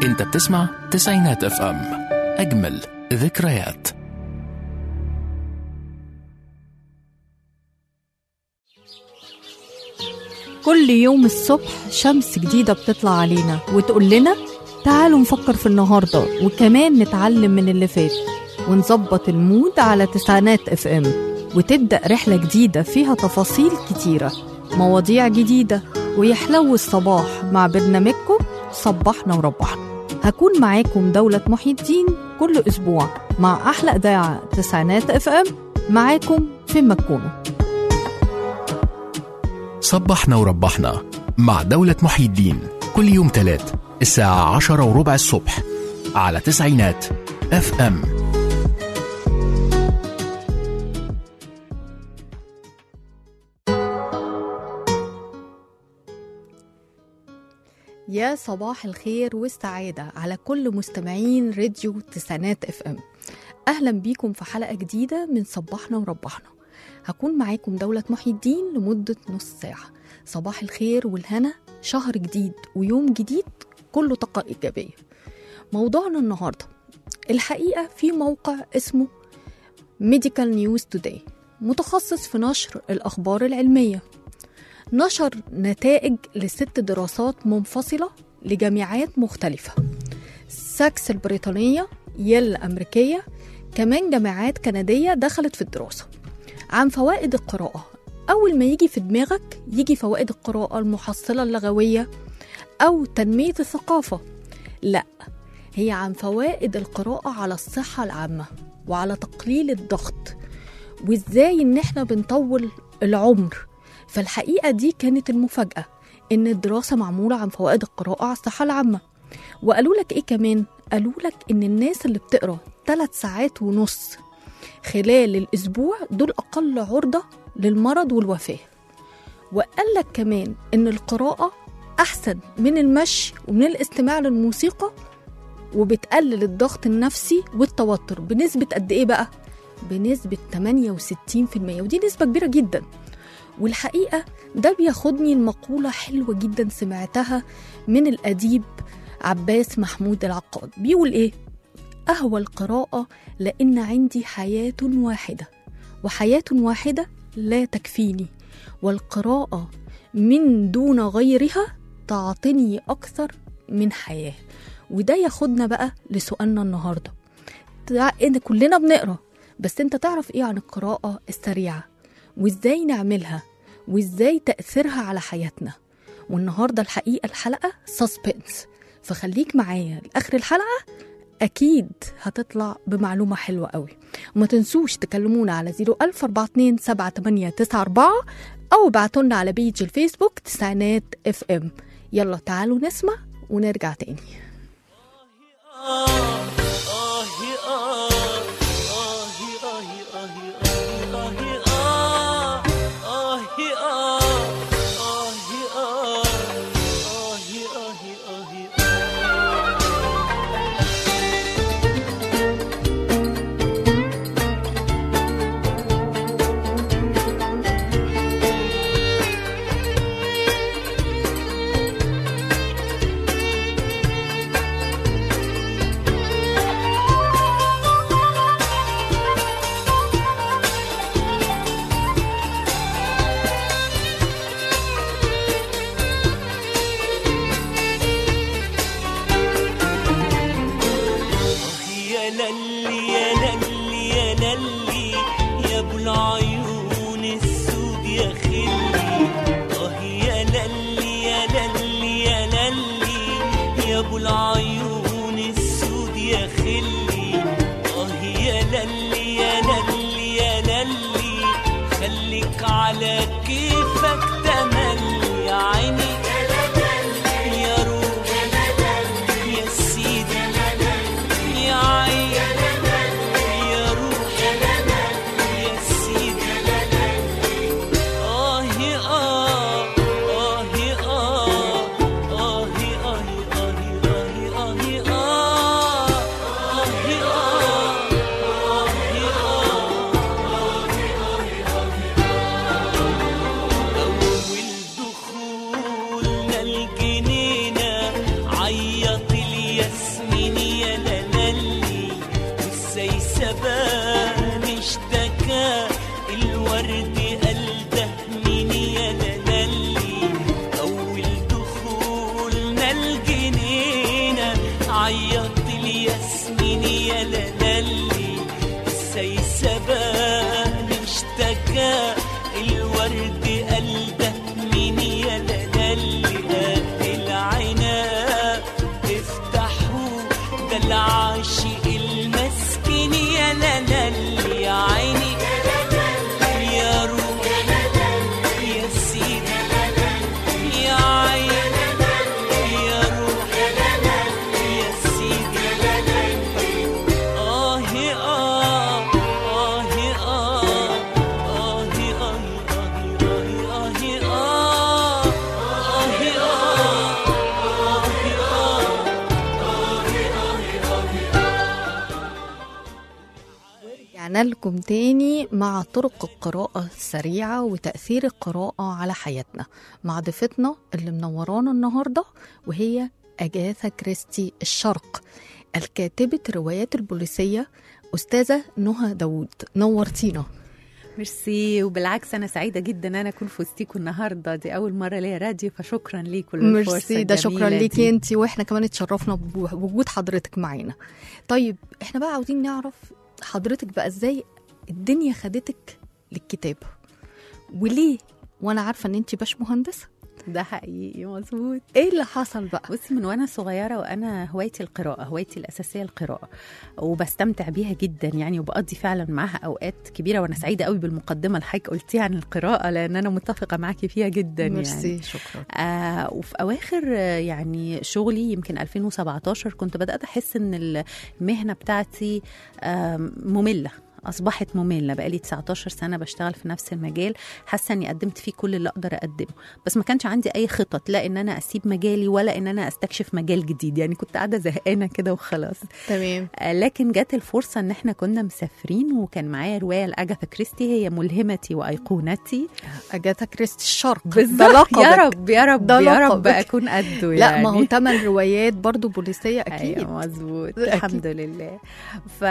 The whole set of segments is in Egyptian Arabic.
انت بتسمع تسعينات اف ام اجمل ذكريات كل يوم الصبح شمس جديدة بتطلع علينا وتقول لنا تعالوا نفكر في النهاردة وكمان نتعلم من اللي فات ونظبط المود على تسعينات اف ام وتبدأ رحلة جديدة فيها تفاصيل كتيرة مواضيع جديدة ويحلو الصباح مع برنامجكم صبحنا وربحنا هكون معاكم دولة محي الدين كل أسبوع مع أحلى إذاعة تسعينات اف ام معاكم فين ما تكونوا صبحنا وربحنا مع دولة محي الدين كل يوم تلات الساعة عشرة وربع الصبح على تسعينات اف ام يا صباح الخير والسعادة على كل مستمعين راديو تسعينات اف ام أهلا بيكم في حلقة جديدة من صبحنا وربحنا هكون معاكم دولة محي الدين لمدة نص ساعة صباح الخير والهنا شهر جديد ويوم جديد كله طاقة إيجابية موضوعنا النهاردة الحقيقة في موقع اسمه Medical News Today متخصص في نشر الأخبار العلمية نشر نتائج لست دراسات منفصلة لجامعات مختلفة ساكس البريطانية يل الأمريكية كمان جامعات كندية دخلت في الدراسة عن فوائد القراءة أول ما يجي في دماغك يجي فوائد القراءة المحصلة اللغوية أو تنمية الثقافة لا هي عن فوائد القراءة على الصحة العامة وعلى تقليل الضغط وإزاي إن إحنا بنطول العمر فالحقيقة دي كانت المفاجأة إن الدراسة معمولة عن فوائد القراءة على الصحة العامة وقالوا لك إيه كمان؟ قالوا لك إن الناس اللي بتقرأ ثلاث ساعات ونص خلال الأسبوع دول أقل عرضة للمرض والوفاة وقال لك كمان إن القراءة أحسن من المشي ومن الاستماع للموسيقى وبتقلل الضغط النفسي والتوتر بنسبة قد إيه بقى؟ بنسبة 68% ودي نسبة كبيرة جدا والحقيقة ده بياخدني المقولة حلوة جدا سمعتها من الأديب عباس محمود العقاد بيقول إيه؟ أهوى القراءة لأن عندي حياة واحدة وحياة واحدة لا تكفيني والقراءة من دون غيرها تعطني أكثر من حياة وده ياخدنا بقى لسؤالنا النهاردة تع- إن كلنا بنقرأ بس انت تعرف ايه عن القراءة السريعة وازاي نعملها وازاي تأثيرها على حياتنا والنهاردة الحقيقة الحلقة سسبنس فخليك معايا لآخر الحلقة أكيد هتطلع بمعلومة حلوة قوي وما تنسوش تكلمونا على 014278994 أو ابعتولنا على بيج الفيسبوك تسعينات اف ام يلا تعالوا نسمع ونرجع تاني ورجعنا لكم تاني مع طرق القراءة السريعة وتأثير القراءة على حياتنا مع ضيفتنا اللي منورانا النهاردة وهي أجاثا كريستي الشرق الكاتبة الروايات البوليسية أستاذة نهى داوود نورتينا ميرسي وبالعكس انا سعيده جدا ان انا اكون في وسطيكم النهارده دي اول مره ليا راديو فشكرا ليكم ميرسي ده شكرا ليكي انت واحنا كمان اتشرفنا بوجود حضرتك معانا طيب احنا بقى عاوزين نعرف حضرتك بقى ازاي الدنيا خدتك للكتابه وليه وانا عارفه ان انت باش مهندسه ده حقيقي مظبوط ايه اللي حصل بقى بصي من وانا صغيره وانا هوايتي القراءه هوايتي الاساسيه القراءه وبستمتع بيها جدا يعني وبقضي فعلا معاها اوقات كبيره وانا سعيده قوي بالمقدمه اللي حضرتك قلتيها عن القراءه لان انا متفقه معاكي فيها جدا ميرسي يعني شكرا آه وفي اواخر آه، يعني شغلي يمكن 2017 كنت بدات احس ان المهنه بتاعتي آه ممله اصبحت ممله بقالي 19 سنه بشتغل في نفس المجال حاسه اني قدمت فيه كل اللي اقدر اقدمه بس ما كانش عندي اي خطط لا ان انا اسيب مجالي ولا ان انا استكشف مجال جديد يعني كنت قاعده زهقانه كده وخلاص تمام آه، لكن جت الفرصه ان احنا كنا مسافرين وكان معايا روايه لاجاثا كريستي هي ملهمتي وايقونتي اجاثا كريستي الشرق ده بالظبط لقبك يا رب يا رب ده يا رب لقبك. اكون قده لا يعني ما هو تمن روايات برضو بوليسيه اكيد ايوه مظبوط أكيد. الحمد لله ف...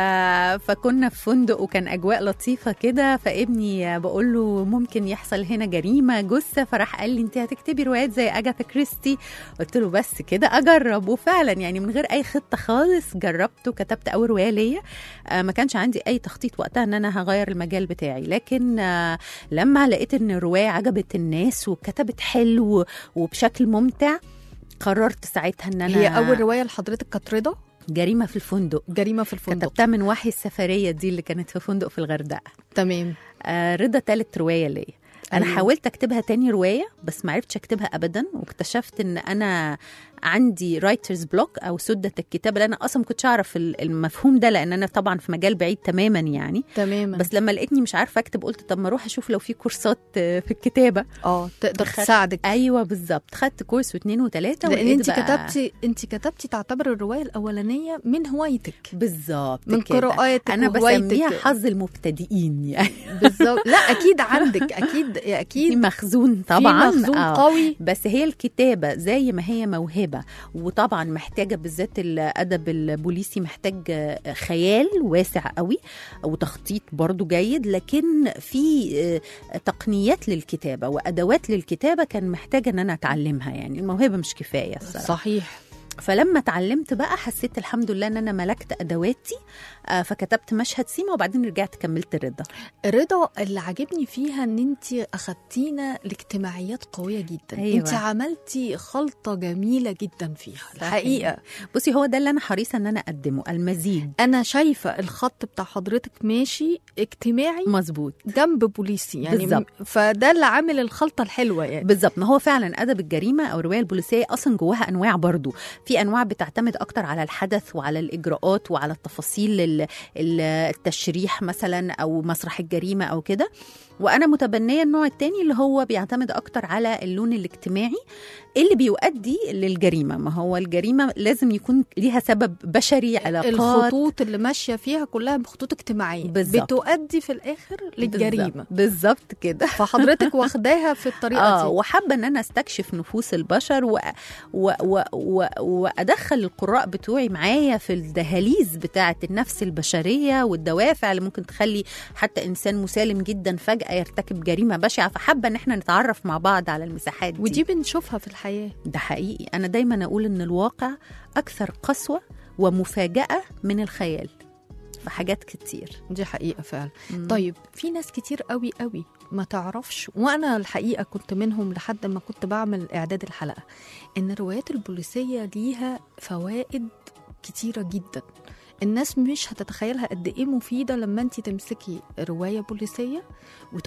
فكنا في فندق وكان اجواء لطيفه كده فابني بقول له ممكن يحصل هنا جريمه جثه فراح قال لي انت هتكتبي روايات زي اجاثا كريستي قلت له بس كده اجرب وفعلا يعني من غير اي خطه خالص جربت وكتبت اول روايه ليا آه، ما كانش عندي اي تخطيط وقتها ان انا هغير المجال بتاعي لكن آه، لما لقيت ان الروايه عجبت الناس وكتبت حلو وبشكل ممتع قررت ساعتها ان انا هي اول روايه لحضرتك كانت رضا جريمه في الفندق جريمه في الفندق كتبتها من وحي السفريه دي اللي كانت في فندق في الغردقه تمام آه رضا تالت روايه ليا انا أيوة. حاولت اكتبها تاني روايه بس ما عرفتش اكتبها ابدا واكتشفت ان انا عندي رايترز بلوك او سده الكتابه لان انا اصلا ما كنتش اعرف ال- المفهوم ده لان انا طبعا في مجال بعيد تماما يعني تماما بس لما لقيتني مش عارفه اكتب قلت طب ما اروح اشوف لو في كورسات آه، في الكتابه اه تقدر خدت- تساعدك ايوه بالظبط خدت كورس واثنين وثلاثه لان ولقيت انت بقى- كتبتي انت كتبتي تعتبر الروايه الاولانيه من هوايتك بالظبط من كده. قراءاتك انا وهوايتك. بسميها حظ المبتدئين يعني بالظبط لا اكيد عندك اكيد في اكيد مخزون في طبعا مخزون آه. قوي بس هي الكتابة زي ما هي موهبة وطبعا محتاجة بالذات الأدب البوليسي محتاج آه، خيال واسع قوي وتخطيط برضو جيد لكن في آه، تقنيات للكتابة وأدوات للكتابة كان محتاجة أن أنا أتعلمها يعني الموهبة مش كفاية الصراحة صحيح فلما اتعلمت بقى حسيت الحمد لله ان انا ملكت ادواتي آه، فكتبت مشهد سيما وبعدين رجعت كملت الرضا رضا اللي عاجبني فيها ان انت اخدتينا لاجتماعيات قويه جدا أيوة. انت عملتي خلطه جميله جدا فيها الحقيقه بصي هو ده اللي انا حريصه ان انا اقدمه المزيد انا شايفه الخط بتاع حضرتك ماشي اجتماعي مظبوط جنب بوليسي يعني بالظبط. فده اللي عامل الخلطه الحلوه يعني بالظبط ما هو فعلا ادب الجريمه او الروايه البوليسيه اصلا جواها انواع برضو في انواع بتعتمد اكتر على الحدث وعلى الاجراءات وعلى التفاصيل ال- ال- التشريح مثلا او مسرح الجريمه او كده وانا متبنيه النوع التاني اللي هو بيعتمد اكتر على اللون الاجتماعي اللي بيؤدي للجريمه ما هو الجريمه لازم يكون ليها سبب بشري علاقات الخطوط اللي ماشيه فيها كلها خطوط اجتماعيه بالظبط. بتؤدي في الاخر للجريمه بالظبط- بالظبط كده فحضرتك واخداها في الطريقه اه دي وحابه ان انا استكشف نفوس البشر و... و... و... و... وادخل القراء بتوعي معايا في الدهاليز بتاعه النفس البشريه والدوافع اللي ممكن تخلي حتى انسان مسالم جدا فجاه يرتكب جريمه بشعه فحابه ان احنا نتعرف مع بعض على المساحات دي ودي بنشوفها في الحياه ده حقيقي انا دايما اقول ان الواقع اكثر قسوه ومفاجاه من الخيال في حاجات كتير دي حقيقه فعلا مم. طيب في ناس كتير قوي قوي ما تعرفش وانا الحقيقه كنت منهم لحد ما كنت بعمل اعداد الحلقه ان الروايات البوليسيه ليها فوائد كتيره جدا الناس مش هتتخيلها قد ايه مفيده لما انت تمسكي روايه بوليسيه وتقعدي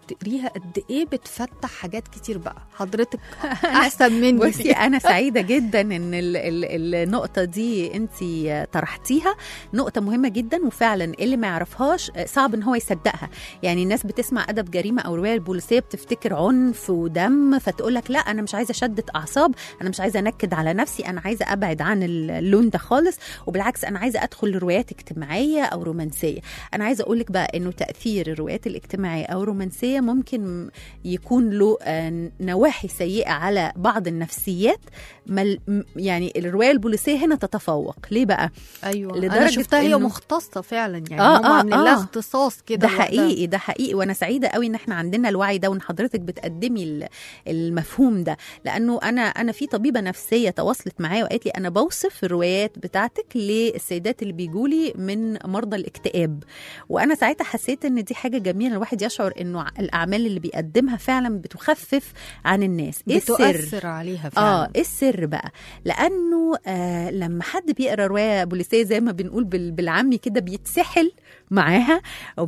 بتقريها قد ايه بتفتح حاجات كتير بقى حضرتك احسن مني بصي فيها. انا سعيده جدا ان ال ال النقطه دي انت طرحتيها نقطه مهمه جدا وفعلا اللي ما يعرفهاش صعب ان هو يصدقها يعني الناس بتسمع ادب جريمه او روايه البوليسيه بتفتكر عنف ودم فتقول لك لا انا مش عايزه اشدد اعصاب انا مش عايزه انكد على نفسي انا عايزه ابعد عن اللون ده خالص وبالعكس انا عايزه ادخل لروايات اجتماعيه او رومانسيه انا عايزه اقول لك بقى انه تاثير الروايات الاجتماعيه او الرومانسيه ممكن يكون له آه، نواحي سيئه على بعض النفسيات مل يعني الروايه البوليسيه هنا تتفوق ليه بقى ايوه انا لدرجة شفتها هي إنه- مختصه فعلا يعني آه، هم آه، عاملين لها آه. اختصاص كده ده لوحدها. حقيقي ده حقيقي وانا سعيده قوي ان احنا عندنا الوعي ده وان حضرتك بتقدمي ال- المفهوم ده لانه انا انا في طبيبه نفسيه تواصلت معايا وقالت لي انا بوصف الروايات بتاعتك للسيدات اللي بيجوا لي من مرضى الاكتئاب وانا ساعتها حسيت ان دي حاجه جميله الواحد يشعر انه ع- الاعمال اللي بيقدمها فعلا بتخفف عن الناس ايه السر بتؤثر عليها فعلا اه ايه السر بقى لانه آه لما حد بيقرا روايه بوليسيه زي ما بنقول بال- بالعامي كده بيتسحل معاها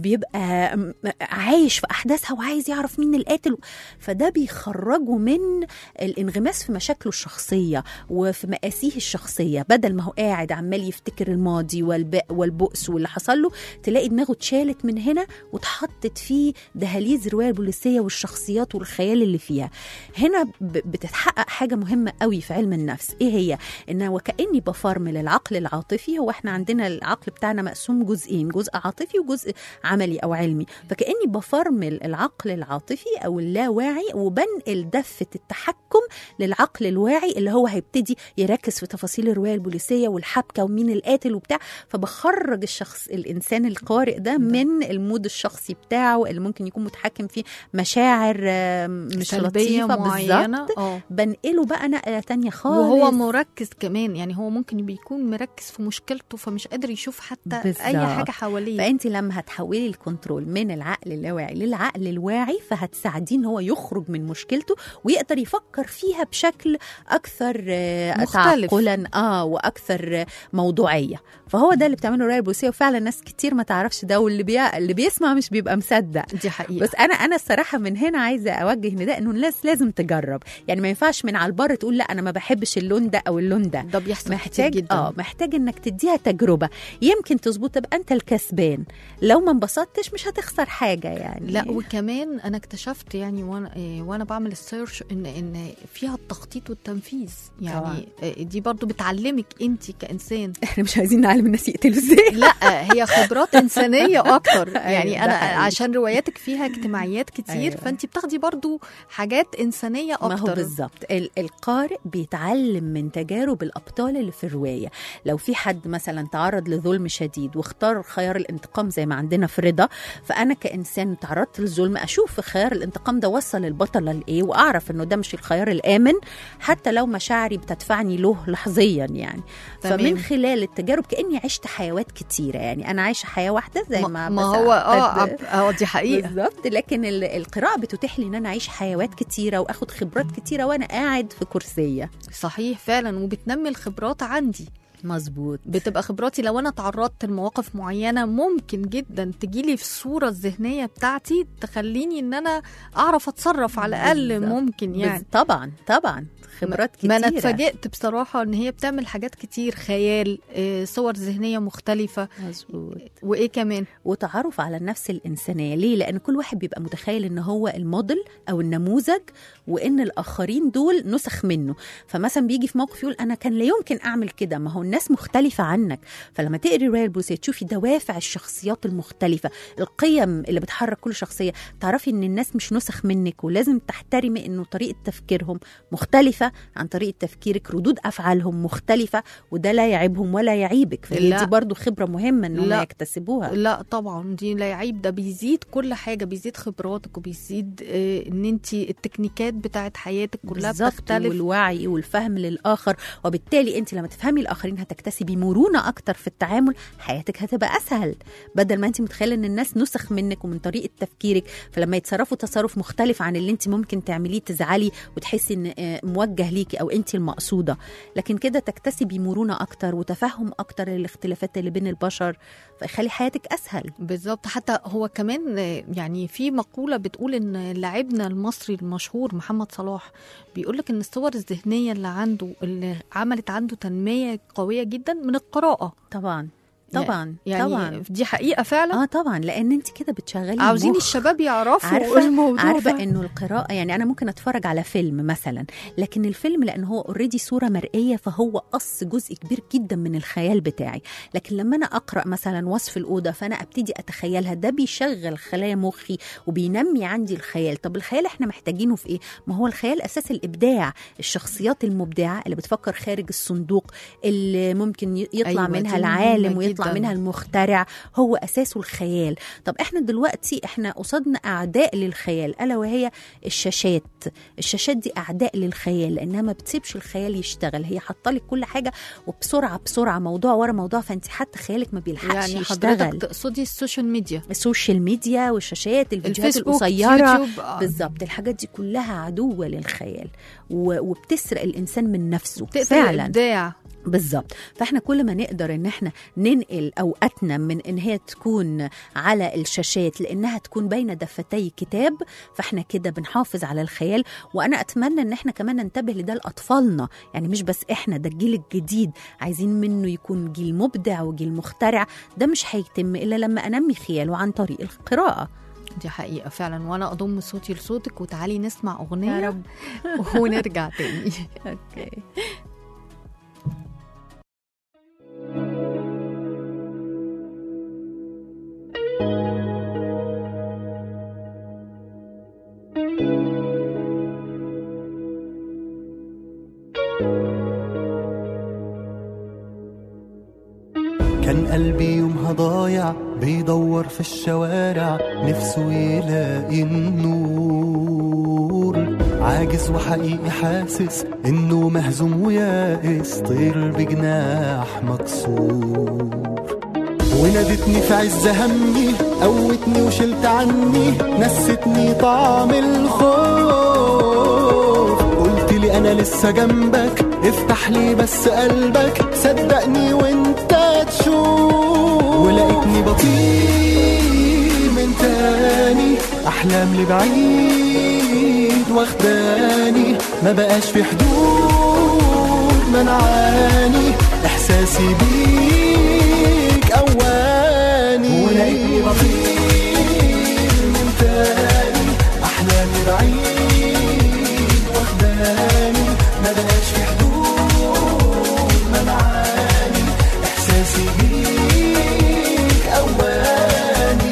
وبيبقى م- عايش في احداثها وعايز يعرف مين القاتل فده بيخرجه من الانغماس في مشاكله الشخصيه وفي مآسيه الشخصيه بدل ما هو قاعد عمال يفتكر الماضي والب... والبؤس واللي حصل له تلاقي دماغه اتشالت من هنا واتحطت في دهاليز الروايه البوليسيه والشخصيات والخيال اللي فيها هنا ب- بتتحقق حاجه مهمه قوي في علم النفس ايه هي ان وكاني بفرمل العقل العاطفي هو احنا عندنا العقل بتاعنا مقسوم جزئين جزء عاطفي وجزء عملي او علمي فكاني بفرمل العقل العاطفي او اللاواعي وبنقل دفه التحكم للعقل الواعي اللي هو هيبتدي يركز في تفاصيل الروايه البوليسيه والحبكه ومين القاتل وبتاع فبخرج الشخص الانسان القارئ ده من المود الشخصي بتاعه اللي ممكن يكون متحكم فيه مشاعر آه، مش سلبيه لطيفه معينه بالظبط اه بنقله بقى نقله تانية خالص وهو مركز كمان يعني هو ممكن بيكون مركز في مشكلته فمش قادر يشوف حتى بالظبط. اي حاجه حواليه فانت لما هتحولي الكنترول من العقل اللاواعي للعقل الواعي فهتساعديه ان هو يخرج من مشكلته ويقدر يفكر فيها بشكل اكثر آه، مختلف. تعقلا اه واكثر آه، موضوعيه فهو ده اللي بتعمله الروايه البوليسيه وفعلا ناس كتير ما تعرفش ده واللي بي... اللي بيسمع مش بيبقى مصدق دي حقيقه بس انا انا الصراحه من هنا عايزه اوجه نداء انه الناس لازم تجرب يعني ما ينفعش من على البر تقول لا انا ما بحبش اللون ده او اللون ده ده بيحصل كتير محتاج جدا اه محتاج انك تديها تجربه يمكن تظبط تبقى انت الكسبان لو ما انبسطتش مش هتخسر حاجه يعني لا وكمان انا اكتشفت يعني وانا إيه، وانا بعمل السيرش ان ان فيها التخطيط والتنفيذ يعني إيه، دي برضو بتعلمك انت كانسان احنا مش عايزين نعلم الناس يقتلوا ازاي لا هي خبرات انسانيه اكتر يعني أيوة، ده انا حقيقي. عشان رواياتك فيها اجتماعيات كتير أيوة. فانت بتاخدي برضو حاجات انسانيه اكتر ما هو بالظبط ال- القارئ بيتعلم من تجارب الابطال اللي في الروايه لو في حد مثلا تعرض لظلم شديد واختار خيار الانتقام زي ما عندنا في رضا فانا كانسان تعرضت للظلم اشوف في خيار الانتقام ده وصل البطله لايه واعرف انه ده مش الخيار الامن حتى لو مشاعري بتدفعني له لحظيا يعني تمام. فمن خلال التجارب كاني عشت حيوات كتيره يعني انا عايشه حياه واحده زي ما, ما, ما بس هو اه قد- عب- اه دي حقيقه بالظبط لكن ال- القراءة بتتيح لي ان انا اعيش حيوات كتيرة واخد خبرات كتيرة وانا قاعد في كرسية صحيح فعلا وبتنمي الخبرات عندي مظبوط بتبقى خبراتي لو انا تعرضت لمواقف معينه ممكن جدا تجيلي في الصوره الذهنيه بتاعتي تخليني ان انا اعرف اتصرف على الاقل بالظبط. ممكن يعني بز- طبعا طبعا خبرات كتيرة ما انا اتفاجئت بصراحه ان هي بتعمل حاجات كتير خيال آه، صور ذهنيه مختلفه مظبوط وايه كمان وتعرف على النفس الإنسانية ليه؟ لأن كل واحد بيبقى متخيل إن هو الموديل أو النموذج وإن الآخرين دول نسخ منه فمثلا بيجي في موقف يقول أنا كان لا يمكن أعمل كده ما هو الناس مختلفة عنك فلما تقري رواية البوليسية تشوفي دوافع الشخصيات المختلفة القيم اللي بتحرك كل شخصية تعرفي إن الناس مش نسخ منك ولازم تحترمي إنه طريقة تفكيرهم مختلفة عن طريقة تفكيرك ردود أفعالهم مختلفة وده لا يعيبهم ولا يعيبك فهي لا. دي برضو خبرة مهمة إنهم لا. يكتسبوها لا طبعا دي لا يعيب ده بيزيد كل حاجه بيزيد خبراتك وبيزيد آه، ان انت التكنيكات بتاعت حياتك كلها بالظبط بتختلف والوعي والفهم للاخر وبالتالي انت لما تفهمي الاخرين ممكن هتكتسبي مرونه اكتر في التعامل حياتك هتبقى اسهل بدل ما انت متخيله ان الناس نسخ منك ومن طريقه تفكيرك فلما يتصرفوا تصرف مختلف عن اللي انت ممكن تعمليه تزعلي وتحسي ان آه، موجه ليكي او انت المقصوده لكن كده تكتسبي مرونه اكتر وتفهم اكتر للاختلافات اللي بين البشر فيخلي حياتك اسهل بالظبط حتى هو كمان آه، يعني في مقولة بتقول إن لاعبنا المصري المشهور محمد صلاح بيقول لك إن الصور الذهنية اللي عنده اللي عملت عنده تنمية قوية جدا من القراءة طبعا طبعا يعني طبعا دي حقيقة فعلا اه طبعا لان انت كده بتشغلي عاوزين المخ. الشباب يعرفوا عارفه الموضوع عارفه ده. انه القراءه يعني انا ممكن اتفرج على فيلم مثلا لكن الفيلم لان هو اوريدي صوره مرئيه فهو قص جزء كبير جدا من الخيال بتاعي لكن لما انا اقرا مثلا وصف الاوضه فانا ابتدي اتخيلها ده بيشغل خلايا مخي وبينمي عندي الخيال طب الخيال احنا محتاجينه في ايه ما هو الخيال اساس الابداع الشخصيات المبدعه اللي بتفكر خارج الصندوق اللي ممكن ي- يطلع أيوة، أيوة منها دي العالم مهمة ويطلع جداً. منها المخترع هو اساسه الخيال طب احنا دلوقتي احنا قصادنا اعداء للخيال الا وهي الشاشات الشاشات دي اعداء للخيال لانها ما بتسيبش الخيال يشتغل هي حاطه لك كل حاجه وبسرعه بسرعه موضوع ورا موضوع فانت حتى خيالك ما بيلحقش يعني يشتغل حضرتك تقصدي السوشيال ميديا السوشيال ميديا والشاشات الفيديوهات الفيسبوك القصيره يوتيوب آه. بالظبط الحاجات دي كلها عدوه للخيال و- وبتسرق الانسان من نفسه تقتل فعلا الابداع بالظبط فاحنا كل ما نقدر ان احنا ننقل اوقاتنا من ان هي تكون على الشاشات لانها تكون بين دفتي كتاب فاحنا كده بنحافظ على الخيال وانا اتمنى ان احنا كمان ننتبه لده لاطفالنا يعني مش بس احنا ده الجيل الجديد عايزين منه يكون جيل مبدع وجيل مخترع ده مش هيتم الا لما انمي خياله عن طريق القراءه دي حقيقة فعلا وانا اضم صوتي لصوتك وتعالي نسمع اغنية يا رب ونرجع تاني اوكي كان قلبي يومها ضايع بيدور في الشوارع نفسه يلاقي النور عاجز وحقيقي حاسس انه مهزوم ويائس طير بجناح مكسور ونادتني في عز همي قوتني وشلت عني نستني طعم الخوف قلت لي انا لسه جنبك افتح لي بس قلبك صدقني وانت تشوف ولقيتني بطير من تاني احلام لبعيد واخداني ما بقاش في حدود منعاني احساسي بيك اواني ولقيتني بطير من تاني احلامي بعيد واخداني ما بقاش في حدود منعاني احساسي بيك اواني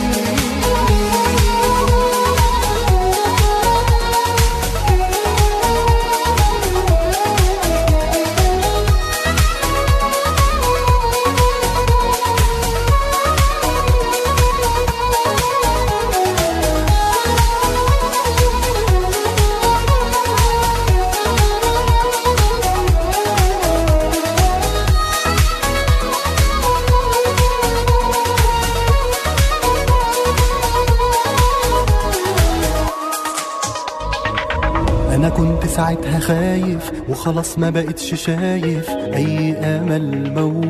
انا كنت ساعتها خايف وخلاص ما بقتش شايف اي امل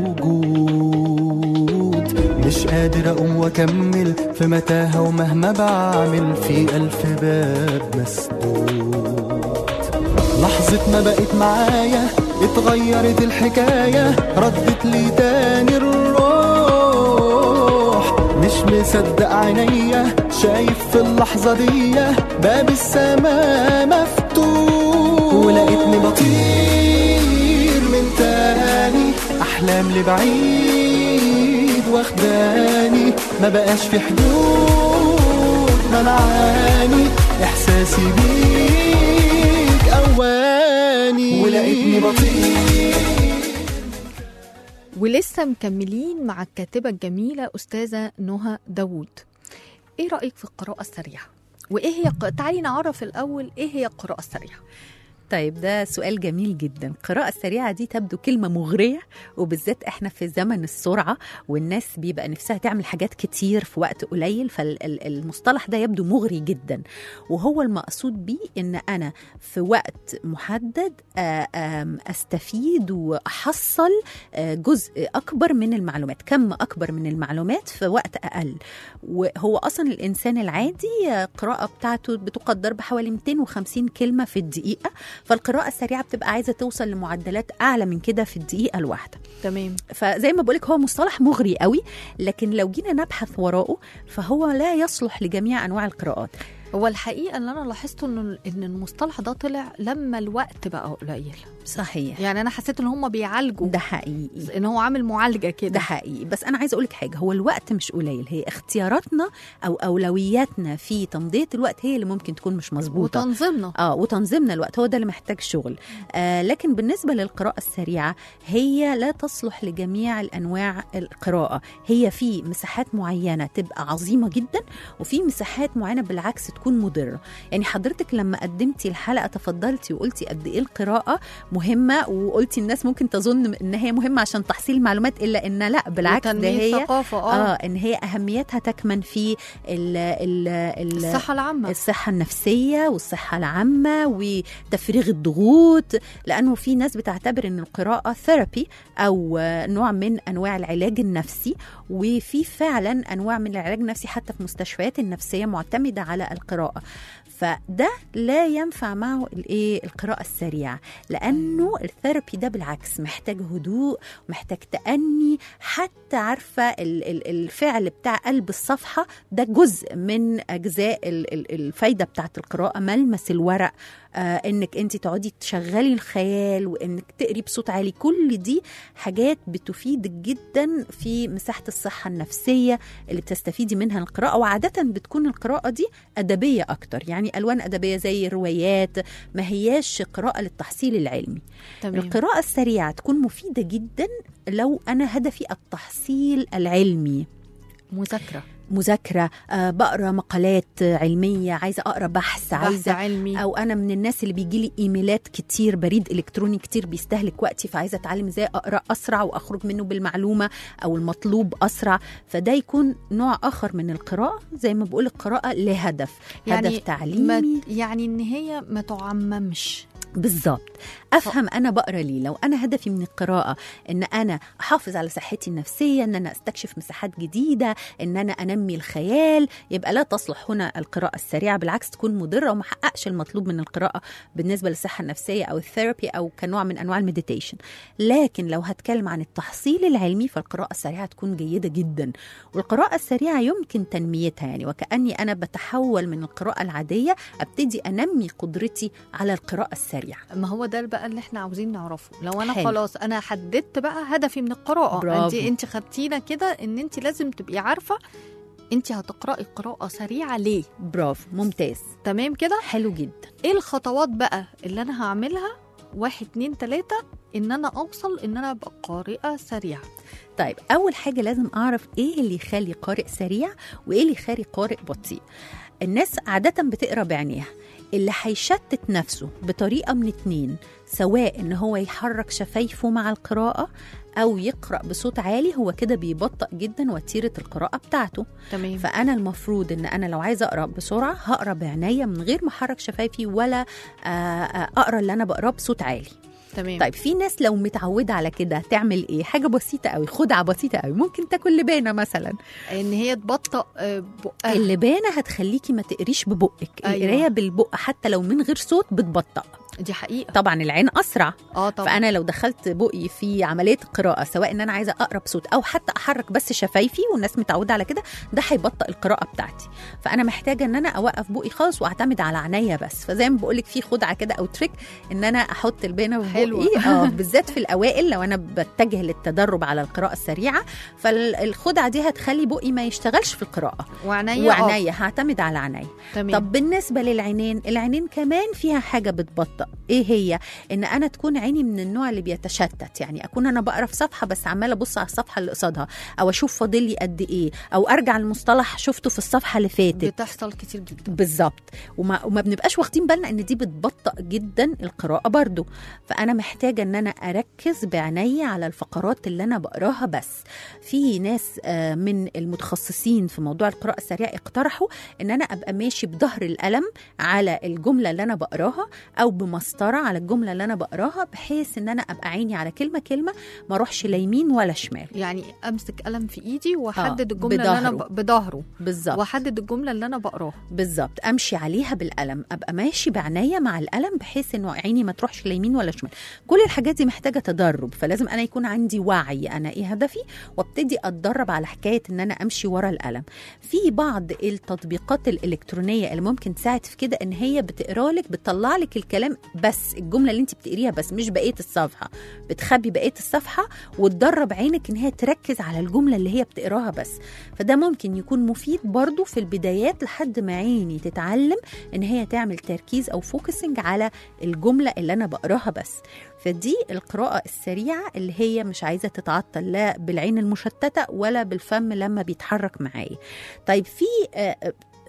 موجود مش قادر اقوم واكمل في متاهه ومهما بعمل في الف باب مسدود لحظة ما بقت معايا اتغيرت الحكاية ردت لي تاني الروح مش مصدق عينيا شايف في اللحظة دي باب السماء مفتوح ولقيتني بطير من تاني أحلام لبعيد واخداني ما بقاش في حدود منعاني إحساسي بيك أواني ولقيتني بطير ولسه مكملين مع الكاتبة الجميلة أستاذة نهى داوود إيه رأيك في القراءة السريعة؟ وإيه هي ق- تعالي نعرف الأول إيه هي القراءة السريعة؟ طيب ده سؤال جميل جدا القراءة السريعة دي تبدو كلمة مغرية وبالذات احنا في زمن السرعة والناس بيبقى نفسها تعمل حاجات كتير في وقت قليل فالمصطلح ده يبدو مغري جدا وهو المقصود بيه ان انا في وقت محدد آه، آم، استفيد واحصل آه، جزء اكبر من المعلومات كم اكبر من المعلومات في وقت اقل وهو اصلا الانسان العادي آه، القراءة بتاعته بتقدر بحوالي 250 كلمة في الدقيقة فالقراءة السريعة بتبقى عايزة توصل لمعدلات أعلى من كده في الدقيقة الواحدة تمام فزي ما بقولك هو مصطلح مغري قوي لكن لو جينا نبحث وراءه فهو لا يصلح لجميع أنواع القراءات هو الحقيقه اللي انا لاحظته ان ان المصطلح ده طلع لما الوقت بقى قليل صحيح يعني انا حسيت ان هم بيعالجوا ده حقيقي ان هو عامل معالجه كده ده حقيقي بس انا عايزه اقول لك حاجه هو الوقت مش قليل هي اختياراتنا او اولوياتنا في تمضيه الوقت هي اللي ممكن تكون مش مظبوطه وتنظيمنا اه وتنظيمنا الوقت هو ده اللي محتاج شغل آه لكن بالنسبه للقراءه السريعه هي لا تصلح لجميع الانواع القراءه هي في مساحات معينه تبقى عظيمه جدا وفي مساحات معينه بالعكس تكون مضره يعني حضرتك لما قدمتي الحلقه تفضلتي وقلتي قد ايه القراءه مهمه وقلتي الناس ممكن تظن ان هي مهمه عشان تحصيل معلومات الا ان لا بالعكس ده وتنمية هي ثقافه اه, اه ان هي اهميتها تكمن في ال ال ال الصحه العامه الصحة النفسية والصحة العامة وتفريغ الضغوط لأنه في ناس بتعتبر أن القراءة ثيرابي أو نوع من أنواع العلاج النفسي وفي فعلا أنواع من العلاج النفسي حتى في مستشفيات النفسية معتمدة على القراءة فده لا ينفع معه الايه القراءه السريعه لانه الثيرابي ده بالعكس محتاج هدوء محتاج تاني حتى عارفه ال- ال- الفعل بتاع قلب الصفحه ده جزء من اجزاء ال- ال- الفايده بتاعت القراءه ملمس الورق آه انك انت تقعدي تشغلي الخيال وانك تقري بصوت عالي كل دي حاجات بتفيدك جدا في مساحه الصحه النفسيه اللي بتستفيدي منها القراءه وعاده بتكون القراءه دي ادبيه اكتر يعني الوان ادبيه زي الروايات ما هياش قراءه للتحصيل العلمي تمام القراءه السريعه تكون مفيده جدا لو انا هدفي التحصيل العلمي مذاكره مذاكره آه بقرا مقالات علميه عايزه اقرا بحث بحث عايزه علمي او انا من الناس اللي بيجي لي ايميلات كتير بريد الكتروني كتير بيستهلك وقتي فعايزه اتعلم ازاي اقرا اسرع واخرج منه بالمعلومه او المطلوب اسرع فده يكون نوع اخر من القراءه زي ما بقول القراءه لهدف يعني هدف تعليمي ما يعني ان هي ما تعممش بالظبط افهم انا بقرا ليه لو انا هدفي من القراءه ان انا احافظ على صحتي النفسيه ان انا استكشف مساحات جديده ان انا انمي الخيال يبقى لا تصلح هنا القراءه السريعه بالعكس تكون مضره وما حققش المطلوب من القراءه بالنسبه للصحه النفسيه او الثيرابي او كنوع من انواع المديتيشن لكن لو هتكلم عن التحصيل العلمي فالقراءه السريعه تكون جيده جدا والقراءه السريعه يمكن تنميتها يعني وكاني انا بتحول من القراءه العاديه ابتدي انمي قدرتي على القراءه السريعه ما هو ده بقى اللي احنا عاوزين نعرفه لو انا حلو. خلاص انا حددت بقى هدفي من القراءه برافو. انت انت خدتينا كده ان انت لازم تبقي عارفه انت هتقراي قراءه سريعه ليه برافو ممتاز تمام كده حلو جدا ايه الخطوات بقى اللي انا هعملها واحد اتنين تلاتة ان انا اوصل ان انا ابقى قارئة سريعة طيب اول حاجه لازم اعرف ايه اللي يخلي قارئ سريع وايه اللي يخلي قارئ بطيء الناس عاده بتقرا بعينيها اللي هيشتت نفسه بطريقه من اتنين سواء ان هو يحرك شفايفه مع القراءه او يقرا بصوت عالي هو كده بيبطئ جدا وتيره القراءه بتاعته تمام فانا المفروض ان انا لو عايزه اقرا بسرعه هقرا بعينيا من غير ما احرك شفايفي ولا آه، آه، اقرا اللي انا بقراه بصوت عالي تمام طيب في ناس لو متعوده على كده تعمل ايه حاجه بسيطه قوي خدعه بسيطه قوي ممكن تاكل لبانه مثلا ان هي تبطئ آه، بقها اللبانه هتخليكي ما تقريش ببقك أيوة. القرايه بالبق حتى لو من غير صوت بتبطأ دي حقيقة طبعا العين اسرع اه طبعا فانا لو دخلت بقي في عمليه القراءه سواء ان انا عايزه اقرا بصوت او حتى احرك بس شفايفي والناس متعوده على كده ده هيبطئ القراءه بتاعتي فانا محتاجه ان انا اوقف بقي خالص واعتمد على عينيا بس فزي ما بقول لك في خدعه كده او تريك ان انا احط البانه في حلوة. بقي اه بالذات في الاوائل لو انا بتجه للتدرب على القراءه السريعه فالخدعه دي هتخلي بقي ما يشتغلش في القراءه وعينيا وعينيا هعتمد على عينيا تمام طب بالنسبه للعينين العينين كمان فيها حاجه بتبطئ اخطاء ايه هي ان انا تكون عيني من النوع اللي بيتشتت يعني اكون انا بقرا في صفحه بس عماله ابص على الصفحه اللي قصادها او اشوف فاضل لي قد ايه او ارجع المصطلح شفته في الصفحه اللي فاتت بتحصل كتير جدا بالظبط وما, وما بنبقاش واخدين بالنا ان دي بتبطئ جدا القراءه برضو فانا محتاجه ان انا اركز بعيني على الفقرات اللي انا بقراها بس في ناس آه، من المتخصصين في موضوع القراءه السريعه اقترحوا ان انا ابقى ماشي بظهر القلم على الجمله اللي انا بقراها او بمسطره على الجمله اللي انا بقراها بحيث ان انا ابقى عيني على كلمه كلمه ما اروحش لا يمين ولا شمال يعني امسك قلم في ايدي واحدد آه، الجمله اللي انا بظهره. ب... بظهره بالظبط واحدد الجمله اللي انا بقراها بالظبط امشي عليها بالقلم ابقى ماشي بعناية مع القلم بحيث انه عيني ما تروحش لا يمين ولا شمال كل الحاجات دي محتاجه تدرب فلازم انا يكون عندي وعي انا ايه هدفي وابتدي اتدرب على حكايه ان انا امشي ورا القلم في بعض التطبيقات الالكترونيه اللي ممكن تساعد في كده ان هي بتقرا لك بتطلع لك الكلام بس الجمله اللي انت بتقريها بس مش بقيه الصفحه بتخبي بقيه الصفحه وتدرب عينك ان هي تركز على الجمله اللي هي بتقراها بس فده ممكن يكون مفيد برضو في البدايات لحد ما عيني تتعلم ان هي تعمل تركيز او فوكسنج على الجمله اللي انا بقراها بس فدي القراءه السريعه اللي هي مش عايزه تتعطل لا بالعين المشتته ولا بالفم لما بيتحرك معايا طيب في آه،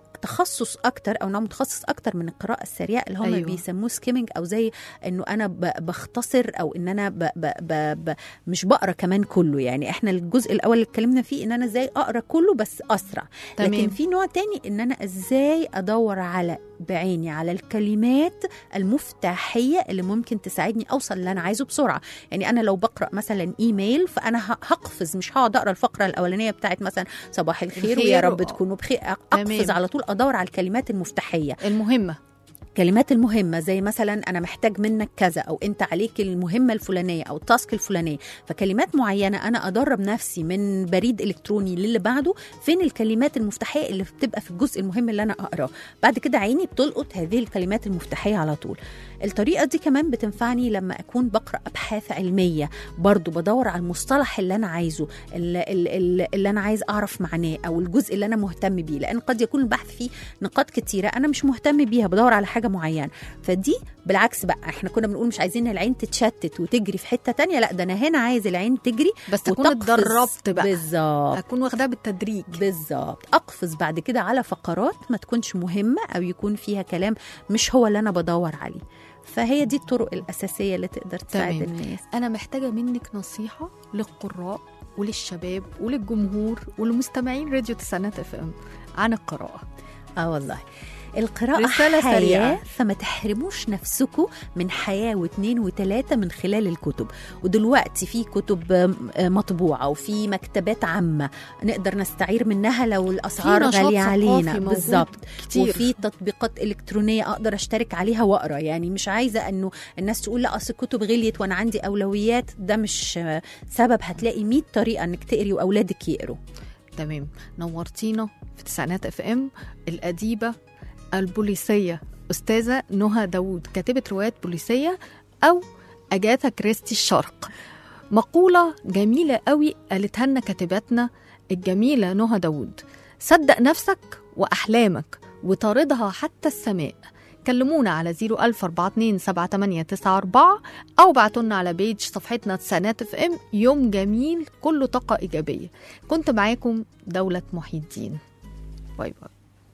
تخصص اكتر او نوع متخصص اكتر من القراءه السريعه اللي هم أيوة. أيوة. بيسموه سكيمنج او زي انه انا ب- بختصر او ان انا ب ب ب ب مش بقرا كمان كله يعني احنا الجزء الاول اللي اتكلمنا فيه ان انا ازاي اقرا كله بس اسرع تمام. لكن في نوع تاني ان انا ازاي ادور على بعيني على الكلمات المفتاحيه اللي ممكن تساعدني اوصل اللي انا عايزه بسرعه يعني انا لو بقرا مثلا ايميل فانا ه- هقفز مش هقعد اقرا الفقره الاولانيه بتاعت مثلا صباح الخير الخير ويا رب و- تكونوا بخير تمام. اقفز على طول ادور على الكلمات المفتاحيه المهمه الكلمات المهمة زي مثلا أنا محتاج منك كذا أو أنت عليك المهمة الفلانية أو التاسك الفلانية فكلمات معينة أنا أدرب نفسي من بريد إلكتروني للي بعده فين الكلمات المفتاحية اللي بتبقى في الجزء المهم اللي أنا أقراه بعد كده عيني بتلقط هذه الكلمات المفتاحية على طول الطريقة دي كمان بتنفعني لما أكون بقرأ أبحاث علمية برضو بدور على المصطلح اللي أنا عايزه اللي, اللي, اللي أنا عايز أعرف معناه أو الجزء اللي أنا مهتم بيه لأن قد يكون البحث فيه نقاط كتيرة أنا مش مهتم بيها بدور على حاجة معينة فدي بالعكس بقى احنا كنا بنقول مش عايزين العين تتشتت وتجري في حتة تانية لا ده أنا هنا عايز العين تجري بس تكون وتقفز. اتدربت بقى بالظبط اكون واخداها بالتدريج بالظبط اقفز بعد كده على فقرات ما تكونش مهمه او يكون فيها كلام مش هو اللي انا بدور عليه فهي دي الطرق الاساسيه اللي تقدر تساعد تمام. الناس انا محتاجه منك نصيحه للقراء وللشباب وللجمهور ولمستمعين راديو تسعينات اف ام عن القراءه اه والله القراءة رسالة حياة سريعة. فما تحرموش نفسكم من حياة واثنين وثلاثة من خلال الكتب ودلوقتي في كتب آم، آه، مطبوعة وفي مكتبات عامة نقدر نستعير منها لو الأسعار نشاط غالية ثقافي علينا موجود بالظبط كتير. وفي تطبيقات إلكترونية أقدر أشترك عليها وأقرأ يعني مش عايزة أنه الناس تقول لا أصل الكتب غليت وأنا عندي أولويات ده مش آه، سبب هتلاقي 100 طريقة أنك تقري وأولادك يقروا تمام نورتينا في تسعينات اف ام الأديبة البوليسية أستاذة نهى داوود كاتبة روايات بوليسية أو أجاثا كريستي الشرق مقولة جميلة قوي قالتها لنا كاتباتنا الجميلة نهى داوود صدق نفسك وأحلامك وطاردها حتى السماء كلمونا على 004278994 أو بعتولنا على بيج صفحتنا تسعينات اف ام يوم جميل كله طاقة إيجابية كنت معاكم دولة محي الدين باي باي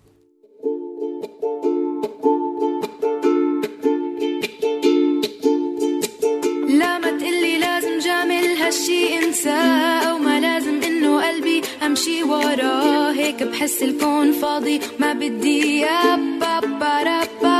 لا ما تقلي لازم جامل هالشي انساه او ما لازم انه قلبي امشي وراه هيك بحس الكون فاضي ما بدي يا بابا رابا